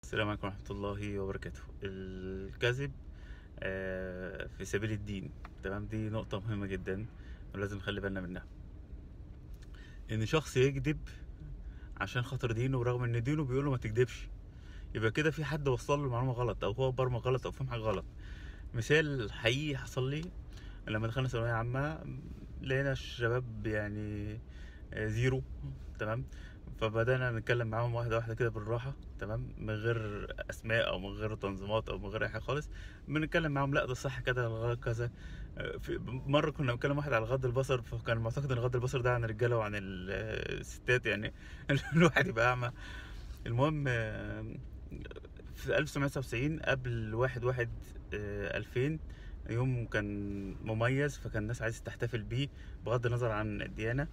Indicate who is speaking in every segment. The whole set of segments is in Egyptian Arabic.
Speaker 1: السلام عليكم ورحمة الله وبركاته الكذب آه، في سبيل الدين تمام دي نقطة مهمة جدا ولازم نخلي بالنا منها ان شخص يكذب عشان خاطر دينه برغم ان دينه بيقول له ما تكذبش يبقى كده في حد وصل له المعلومة غلط او هو برمى غلط او فهم حاجة غلط مثال حقيقي حصل لي لما دخلنا ثانوية عامة لقينا الشباب يعني آه، زيرو تمام فبدأنا نتكلم معاهم واحدة واحدة كده بالراحة تمام من غير أسماء أو من غير تنظيمات أو من غير أي حاجة خالص بنتكلم معاهم لا ده صح كده الغلط كذا آه، في مرة كنا بنتكلم واحد على غض البصر فكان معتقد إن غض البصر ده عن الرجالة وعن ال- آه، الستات يعني الواحد يبقى أعمى المهم آه، في 1999 قبل واحد واحد آه، 2000 يوم كان مميز فكان الناس عايزة تحتفل بيه بغض النظر عن الديانة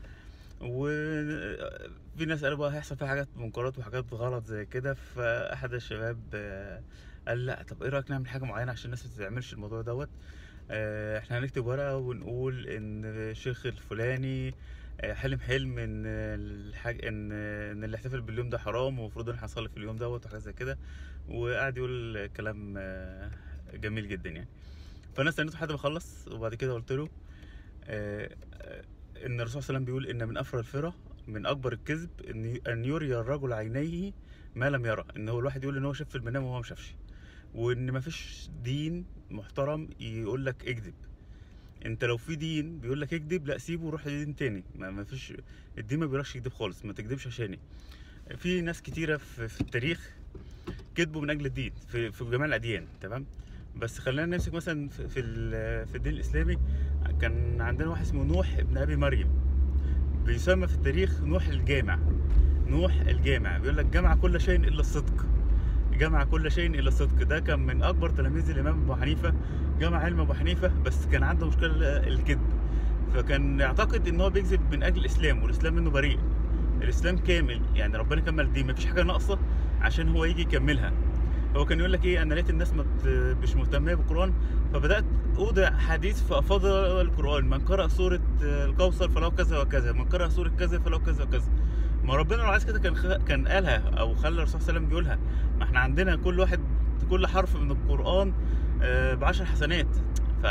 Speaker 1: وفي ناس قالوا بقى هيحصل فيها حاجات منكرات وحاجات غلط زي كده فأحد الشباب آه، قال لا طب ايه رأيك نعمل حاجة معينة عشان الناس ما تعملش الموضوع دوت آه، احنا هنكتب ورقة ونقول ان الشيخ الفلاني آه، حلم حلم ان الحاج ان ان الاحتفال باليوم ده حرام ومفروض ان احنا نصلي في اليوم دوت وحاجات زي كده وقعد يقول كلام آه، جميل جدا يعني فانا استنيته لحد ما اخلص وبعد كده قلت له آه، آه، ان الرسول صلى الله عليه وسلم بيقول ان من افر الفرة من اكبر الكذب ان ان يري الرجل عينيه ما لم يرى ان هو الواحد يقول ان هو شاف في المنام وهو ما شافش وان ما فيش دين محترم يقول لك اكذب انت لو في دين بيقول لك اكذب لا سيبه وروح لدين تاني ما ما فيش الدين ما بيقولكش اكذب خالص ما تكذبش عشاني في ناس كتيره في, في التاريخ كذبوا من اجل الدين في, في جميع الاديان تمام بس خلينا نمسك مثلا في في, ال- في الدين الاسلامي كان عندنا واحد اسمه نوح ابن ابي مريم بيسمى في التاريخ نوح الجامع نوح الجامع بيقول لك جمع كل شيء الا الصدق جمع كل شيء الا الصدق ده كان من اكبر تلاميذ الامام ابو حنيفه جمع علم ابو حنيفه بس كان عنده مشكله الكذب فكان يعتقد ان هو بيكذب من اجل الاسلام والاسلام منه بريء الاسلام كامل يعني ربنا كمل الدين مفيش حاجه ناقصه عشان هو يجي يكملها هو كان يقول لك ايه انا لقيت الناس مت مش مهتمه بالقران فبدات اوضع حديث فافضل القران من قرأ سوره الكوثر فله كذا وكذا من قرأ سوره كذا فله كذا وكذا ما ربنا لو عايز كده كان خ... كان قالها او خلى الرسول صلى الله عليه وسلم بيقولها ما احنا عندنا كل واحد كل حرف من القران آه، بعشر حسنات ف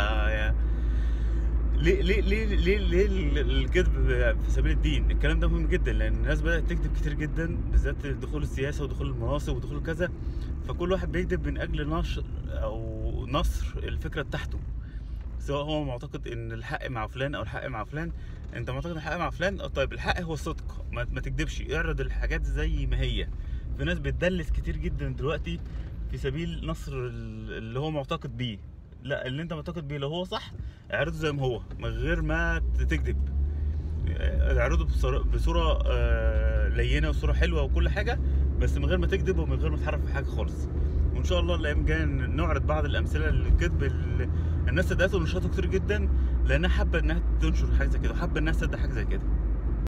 Speaker 1: ليه ليه ليه ليه ليه ال- الكذب في سبيل الدين الكلام ده مهم جدا لان الناس بدات تكذب كتير جدا بالذات دخول السياسه ودخول المناصب ودخول كذا فكل واحد بيكذب من اجل نشر او نصر الفكره بتاعته سواء هو معتقد ان الحق مع فلان او الحق مع فلان انت معتقد الحق مع فلان آه، طيب الحق هو الصدق ما, ما تكذبش اعرض الحاجات زي ما هي في ناس بتدلس كتير جدا دلوقتي في سبيل نصر ال- اللي هو معتقد بيه لا اللي انت معتقد بيه لو هو صح اعرضه زي ما هو من غير ما تكذب اعرضه بصر- بصوره آه، لينه وصوره حلوه وكل حاجه بس من غير ما تكذب ومن غير ما تحرف في حاجه خالص وان شاء الله الايام الجايه نعرض بعض الامثله للكذب اللي الناس صدقته ونشاطه كتير جدا لانها حابه انها تنشر حاجه زي كده وحابه انها تصدق حاجه زي كده